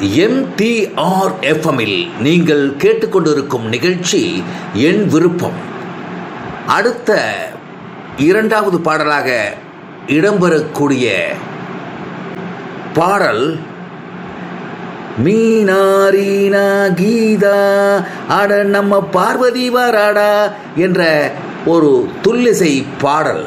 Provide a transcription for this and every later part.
MTR எஃப்எம்மில் நீங்கள் கேட்டுக்கொண்டிருக்கும் நிகழ்ச்சி என் விருப்பம் அடுத்த இரண்டாவது பாடலாக இடம்பெறக்கூடிய பாடல் மீனாரீனா கீதா அட நம்ம பார்வதி வராடா என்ற ஒரு துல்லிசை பாடல்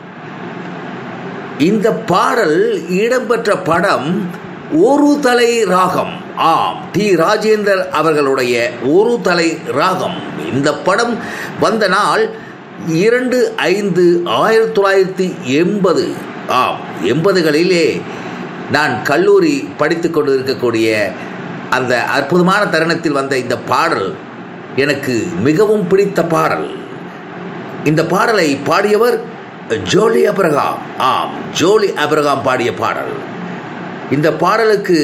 இந்த பாடல் இடம்பெற்ற படம் ஒரு தலை ராகம் ஆம் டி ராஜேந்தர் அவர்களுடைய ஒரு தலை ராகம் இந்த படம் வந்த நாள் இரண்டு ஐந்து ஆயிரத்தி தொள்ளாயிரத்தி எண்பது ஆம் எண்பதுகளிலே நான் கல்லூரி படித்து கொண்டு இருக்கக்கூடிய அந்த அற்புதமான தருணத்தில் வந்த இந்த பாடல் எனக்கு மிகவும் பிடித்த பாடல் இந்த பாடலை பாடியவர் ஜோலி அப்ரகாம் ஆம் ஜோலி அப்ரகாம் பாடிய பாடல் இந்த பாடலுக்கு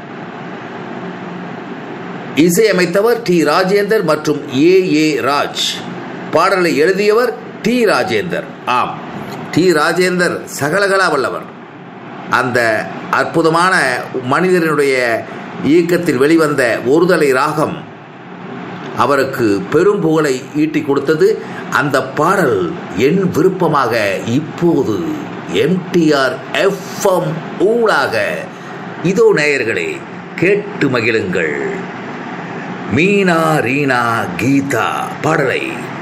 இசையமைத்தவர் டி ராஜேந்தர் மற்றும் ஏ ஏ ராஜ் பாடலை எழுதியவர் டி ராஜேந்தர் ஆம் டி ராஜேந்தர் சகலகலா வல்லவர் அந்த அற்புதமான மனிதனுடைய இயக்கத்தில் வெளிவந்த ஒருதலை ராகம் அவருக்கு பெரும் புகழை ஈட்டி கொடுத்தது அந்த பாடல் என் விருப்பமாக இப்போது எம்டிஆர் எஃப்எம் ஊடாக இதோ நேயர்களே கேட்டு மகிழுங்கள் மீனா ரீனா கீதா பாடலை